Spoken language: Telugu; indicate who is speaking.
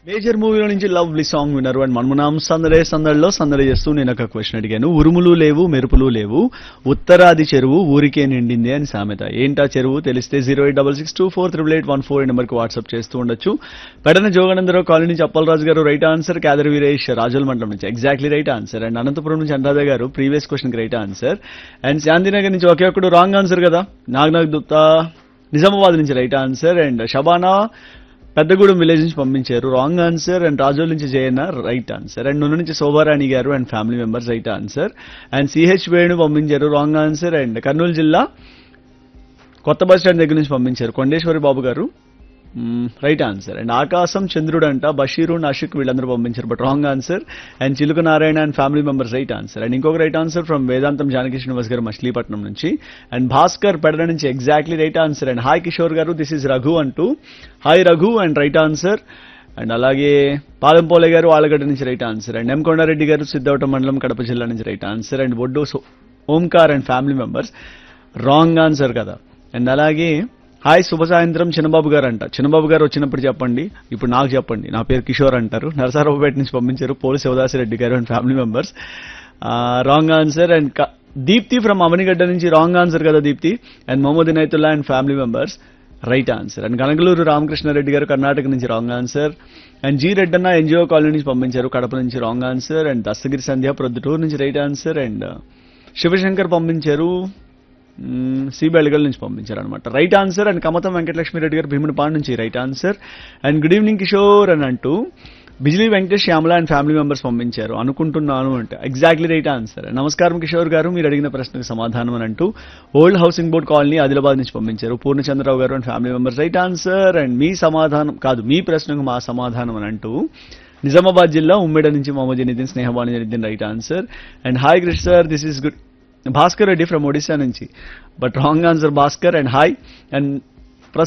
Speaker 1: మేజర్ మూవీలో నుంచి లవ్లీ సాంగ్ విన్నారు అండ్ మనమునాం సందడే సందడిలో సందడి చేస్తూ నేను ఒక క్వశ్చన్ అడిగాను ఉరుములు లేవు మెరుపులు లేవు ఉత్తరాది చెరువు ఊరికే నిండింది అని సామెత ఏంటా చెరువు తెలిస్తే zero eight double six two four triple eight one four నెంబర్కి వాట్సాప్ చేస్తూ ఉండొచ్చు పెడన జోగనందరావు కాలనీ నుంచి అప్పలరాజు గారు రైట్ ఆన్సర్ కాదర్ వీరేష్ రాజుల మండలం నుంచి exactly right answer and Anantapuram నుంచి అనురాధ గారు ప్రీవియస్ క్వశ్చన్కి రైట్ ఆన్సర్ అండ్ శాంతినగర్ నుంచి ఒకే ఒక్కడు రాంగ్ ఆన్సర్ కదా నాగనాగ్ గుప్తా నిజామాబాద్ నుంచి right answer and Shabana Peddagudem village నుంచి పంపించారు రాంగ్ ఆన్సర్ అండ్ రాజోల్ నుంచి జయన్న రైట్ ఆన్సర్ అండ్ నూనె నుంచి Shobharani garu and family members right answer and CH Venu పంపించారు రాంగ్ ఆన్సర్ అండ్ కర్నూలు జిల్లా కొత్త బస్ స్టాండ్ దగ్గర నుంచి పంపించారు కొండేశ్వరి బాబు గారు రైట్ ఆన్సర్ అండ్ ఆకాశం చంద్రుడు అంట బషీరు నాషిక్ వీళ్ళందరూ పంపించారు but wrong answer and Chiluka Narayana and family members right answer and ఇంకొక right answer from Vedantam Janaki Srinivas గారు మచిలీపట్నం నుంచి అండ్ భాస్కర్ పెడల నుంచి exactly right answer and hi Kishore garu this is Raghu అంటూ hi Raghu and right answer and అలాగే పాలంపోలే గారు ఆలగడ్డ నుంచి right answer and M Kondareddy garu Siddavatam మండలం కడప జిల్లా నుంచి రైట్ ఆన్సర్ అండ్ బొడ్డు సో- Omkar and family members wrong answer కదా అండ్ అలాగే హాయ్ శుభ సాయంత్రం చిన్నబాబు గారు అంట చిన్నబాబు గారు వచ్చినప్పుడు చెప్పండి ఇప్పుడు నాకు చెప్పండి నా పేరు కిషోర్ అంటారు నరసరావుపేట నుంచి పంపించారు Poli Sivadasireddy garu and family members wrong answer and క- దీప్తి ఫ్రమ్ అవనిగడ్డ నుంచి రాంగ్ ఆన్సర్ కదా Deepthi and Mohammed Inayatullah and family members right answer and Ganagaluru Ramakrishnareddy garu Karnataka నుంచి wrong answer and G Reddanna NGO colony నుంచి పంపించారు కడప నుంచి wrong answer and Dastagiri Sandhya Proddatur నుంచి రైట్ ఆన్సర్ అండ్ శివశంకర్ పంపించారు మ్మ్, సి బెళగల్ నుంచి పంపించారు అనమాట right answer and Kamatam Venkatalakshmi Reddy garu Bheemunipadu నుంచి right answer and good evening Kishore అని అంటూ Bijili Venkatesh Shyamala and family members పంపించారు అనుకుంటున్నాను అంటే ఎగ్జాక్ట్లీ రైట్ ఆన్సర్ నమస్కారం కిషోర్ గారు మీరు అడిగిన ప్రశ్నకు సమాధానం అని అంటూ old housing board colony Adilabad నుంచి పంపించారు Purnachandrarao garu and family members right answer and మీ సమాధానం కాదు మీ ప్రశ్నకు మా సమాధానం అని అంటూ నిజామాబాద్ జిల్లా ఉమ్మెడ నుంచి Mohammed Nitin Snehabani Nitin right answer and hi Krishna sir this is good Bhaskar Reddy from Odisha నుంచి but wrong answer Bhaskar and hi and